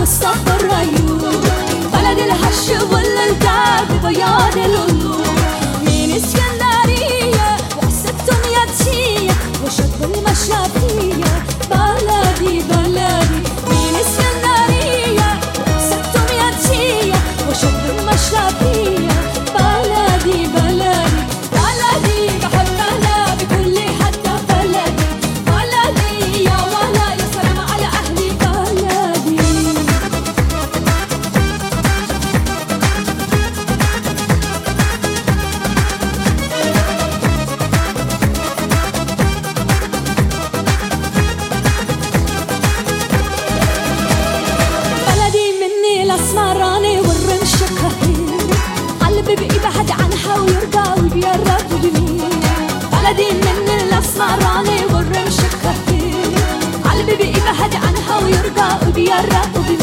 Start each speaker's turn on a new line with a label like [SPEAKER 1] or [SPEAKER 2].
[SPEAKER 1] والصف الريوم بلد الهش والالتاب بياض القلوب من اسكندرية وحسة دنيتية وشط المشافية بلدي بلدي من اسكندرية وحسة دنيتية وشط المشافية بلدي بلدي بلدي بحبها بكل حتى بلدي بلدي يا ولا يا سلام على أهلي بلدي بلدي مني الاسمراني والرمش كثير قلبي بيبعد عنها ويرجع ويقرب بمين بلدي مني الاسمراني والرمش كثير قلبي بيبعد عنها ويرجع ويقرب بمين